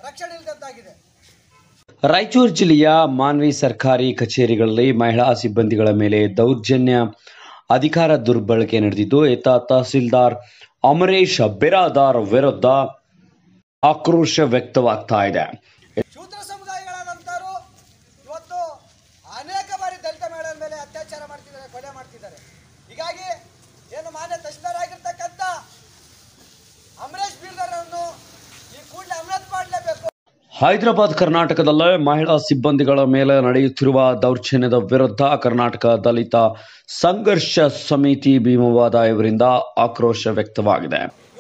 ರಕ್ಷಣೆ ಇಲ್ಲದಂತಾಗಿದೆ ರಾಯಚೂರು ಜಿಲ್ಲೆಯ ಮಾನ್ವಿ ಸರ್ಕಾರಿ ಕಚೇರಿಗಳಲ್ಲಿ ಮಹಿಳಾ ಸಿಬ್ಬಂದಿಗಳ ಮೇಲೆ ದೌರ್ಜನ್ಯ ಅಧಿಕಾರ ದುರ್ಬಳಕೆ ನಡೆದಿದ್ದು ಈತ ತಹಸೀಲ್ದಾರ್ ಅಮರೇಶ್ ಬಿರಾದಾರ್ ವಿರುದ್ಧ ಆಕ್ರೋಶ ವ್ಯಕ್ತವಾಗ್ತಾ ಇದೆ ಶೂದ್ರ ಸಮುದಾಯಗಳಾದಂಥವರು ಇವತ್ತು ಅನೇಕ ಬಾರಿ ದಲಿತ ಮಹಿಳೆಯರ ಮೇಲೆ ಅತ್ಯಾಚಾರ ಮಾಡ್ತಿದ್ದಾರೆ ಕೊಲೆ ಮಾಡ್ತಿದ್ದಾರೆ ಹೀಗಾಗಿ ಏನು ಮಾನ್ಯ ತಹಶೀಲ್ದಾರ್ ಆಗಿರ್ತಕ್ಕಂಥ ಅಮರೇಶ್ ಬೀರ್ದರನ್ನು ಈ ಕೂಡಲೇ ಅಮಾನತ್ ಮಾಡಲೇಬೇಕು ಹೈದರಾಬಾದ್ ಕರ್ನಾಟಕದಲ್ಲೇ ಮಹಿಳಾ ಸಿಬ್ಬಂದಿಗಳ ಮೇಲೆ ನಡೆಯುತ್ತಿರುವ ದೌರ್ಜನ್ಯದ ವಿರುದ್ಧ ಕರ್ನಾಟಕ ದಲಿತ ಸಂಘರ್ಷ ಸಮಿತಿ ಭೀಮವಾದ ಇವರಿಂದ ಆಕ್ರೋಶ ವ್ಯಕ್ತವಾಗಿದೆ